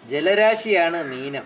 ജലരാശിയാണ് മീനം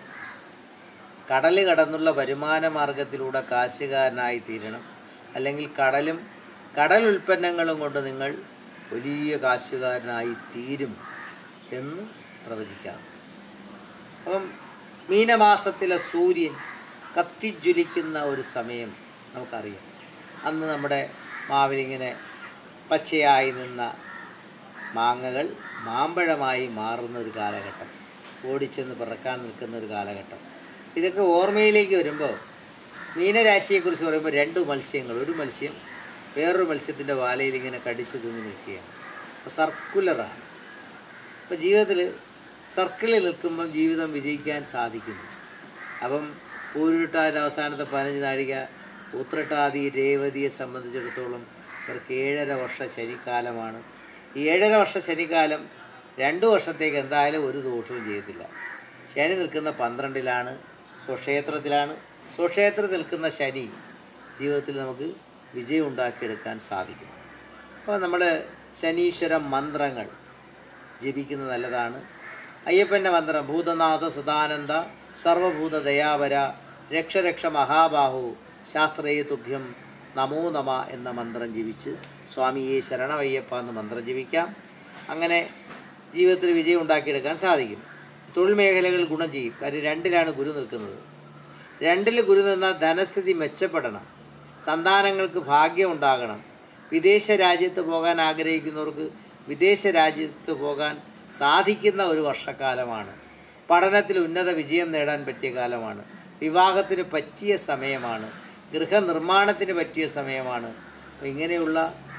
കടൽ കടന്നുള്ള വരുമാന മാർഗത്തിലൂടെ കാശുകാരനായി തീരണം അല്ലെങ്കിൽ കടലും കടൽ ഉൽപ്പന്നങ്ങളും കൊണ്ട് നിങ്ങൾ വലിയ കാശുകാരനായി തീരും എന്ന് പ്രവചിക്കാം അപ്പം മീനമാസത്തിലെ സൂര്യൻ കത്തിജ്വലിക്കുന്ന ഒരു സമയം നമുക്കറിയാം അന്ന് നമ്മുടെ മാവിലിങ്ങനെ പച്ചയായി നിന്ന മാങ്ങകൾ മാമ്പഴമായി മാറുന്ന ഒരു കാലഘട്ടം ഓടിച്ചെന്ന് പിറക്കാൻ നിൽക്കുന്ന ഒരു കാലഘട്ടം ഇതൊക്കെ ഓർമ്മയിലേക്ക് വരുമ്പോൾ മീനരാശിയെക്കുറിച്ച് പറയുമ്പോൾ രണ്ട് മത്സ്യങ്ങൾ ഒരു മത്സ്യം വേറൊരു മത്സ്യത്തിൻ്റെ വാലയിൽ ഇങ്ങനെ കടിച്ചു തൂങ്ങി നിൽക്കുകയാണ് അപ്പോൾ സർക്കുലറാണ് അപ്പോൾ ജീവിതത്തിൽ സർക്കിളിൽ നിൽക്കുമ്പം ജീവിതം വിജയിക്കാൻ സാധിക്കുന്നു അപ്പം പൂരിട്ടാതി അവസാനത്തെ പതിനഞ്ച് നാഴിക ഉത്രട്ടാതി രേവതിയെ സംബന്ധിച്ചിടത്തോളം ഇവർക്ക് ഏഴര വർഷ ശനിക്കാലമാണ് ഈ ഏഴര വർഷ ശനിക്കാലം രണ്ട് വർഷത്തേക്ക് എന്തായാലും ഒരു ദോഷവും ചെയ്യത്തില്ല ശനി നിൽക്കുന്ന പന്ത്രണ്ടിലാണ് സ്വക്ഷേത്രത്തിലാണ് സ്വക്ഷേത്രത്തിൽ നിൽക്കുന്ന ശനി ജീവിതത്തിൽ നമുക്ക് വിജയം ഉണ്ടാക്കിയെടുക്കാൻ സാധിക്കും അപ്പോൾ നമ്മൾ ശനീശ്വര മന്ത്രങ്ങൾ ജപിക്കുന്നത് നല്ലതാണ് അയ്യപ്പൻ്റെ മന്ത്രം ഭൂതനാഥ സദാനന്ദ സർവഭൂത ദയാവര രക്ഷ രക്ഷ മഹാബാഹു ശാസ്ത്രേയ തുഭ്യം നമോ നമ എന്ന മന്ത്രം ജപിച്ച് സ്വാമിയെ ശരണമയ്യപ്പ എന്ന് മന്ത്രം ജപിക്കാം അങ്ങനെ ജീവിതത്തിൽ വിജയം ഉണ്ടാക്കിയെടുക്കാൻ സാധിക്കും തൊഴിൽ മേഖലകൾ ഗുണം ചെയ്യും കാര്യം രണ്ടിലാണ് ഗുരു നിൽക്കുന്നത് രണ്ടിൽ ഗുരു നിന്നാൽ ധനസ്ഥിതി മെച്ചപ്പെടണം സന്താനങ്ങൾക്ക് ഭാഗ്യം ഉണ്ടാകണം വിദേശ രാജ്യത്ത് പോകാൻ ആഗ്രഹിക്കുന്നവർക്ക് വിദേശ രാജ്യത്ത് പോകാൻ സാധിക്കുന്ന ഒരു വർഷക്കാലമാണ് പഠനത്തിൽ ഉന്നത വിജയം നേടാൻ പറ്റിയ കാലമാണ് വിവാഹത്തിന് പറ്റിയ സമയമാണ് ഗൃഹനിർമ്മാണത്തിന് പറ്റിയ സമയമാണ് അപ്പോൾ ഇങ്ങനെയുള്ള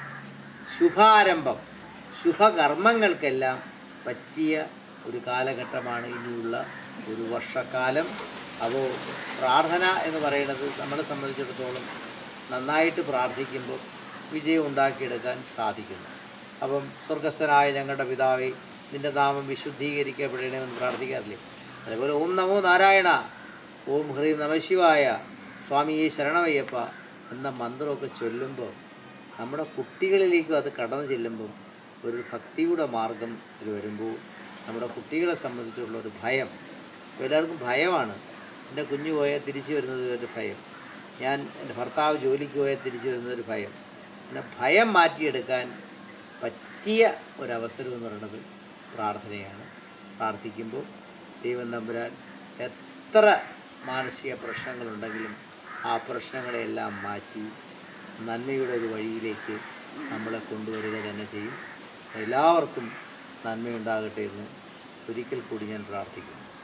ശുഭാരംഭം ശുഭകർമ്മങ്ങൾക്കെല്ലാം പറ്റിയ ഒരു കാലഘട്ടമാണ് ഇനിയുള്ള ഒരു വർഷക്കാലം അപ്പോൾ പ്രാർത്ഥന എന്ന് പറയുന്നത് നമ്മളെ സംബന്ധിച്ചിടത്തോളം നന്നായിട്ട് പ്രാർത്ഥിക്കുമ്പോൾ വിജയം ഉണ്ടാക്കിയെടുക്കാൻ സാധിക്കുന്നു അപ്പം സ്വർഗസ്ഥനായ ഞങ്ങളുടെ പിതാവേ നിന്റെ നാമം വിശുദ്ധീകരിക്കപ്പെടണമെന്ന് പ്രാർത്ഥിക്കാറില്ലേ അതേപോലെ ഓം നമോ നാരായണ ഓം ഹ്രീം നമശിവായ സ്വാമിയെ ശരണമയ്യപ്പ എന്ന മന്ത്രമൊക്കെ ചൊല്ലുമ്പോൾ നമ്മുടെ കുട്ടികളിലേക്കും അത് കടന്നു ചെല്ലുമ്പം ഒരു ഭക്തിയുടെ മാർഗം ഇത് വരുമ്പോൾ നമ്മുടെ കുട്ടികളെ സംബന്ധിച്ചുള്ള ഒരു ഭയം ഇപ്പോൾ എല്ലാവർക്കും ഭയമാണ് എൻ്റെ കുഞ്ഞു പോയാൽ തിരിച്ചു വരുന്നത് ഒരു ഭയം ഞാൻ എൻ്റെ ഭർത്താവ് ജോലിക്ക് പോയാൽ തിരിച്ചു വരുന്നത് ഒരു ഭയം പിന്നെ ഭയം മാറ്റിയെടുക്കാൻ പറ്റിയ ഒരവസരം എന്ന് പറയുന്നത് പ്രാർത്ഥനയാണ് പ്രാർത്ഥിക്കുമ്പോൾ ദൈവം തമ്പുരാൻ എത്ര മാനസിക പ്രശ്നങ്ങളുണ്ടെങ്കിലും ആ പ്രശ്നങ്ങളെല്ലാം മാറ്റി നന്മയുടെ ഒരു വഴിയിലേക്ക് നമ്മളെ കൊണ്ടുവരിക തന്നെ ചെയ്യും എല്ലാവർക്കും നന്മയുണ്ടാകട്ടെ എന്ന് ഒരിക്കൽ കൂടി ഞാൻ പ്രാർത്ഥിക്കുന്നു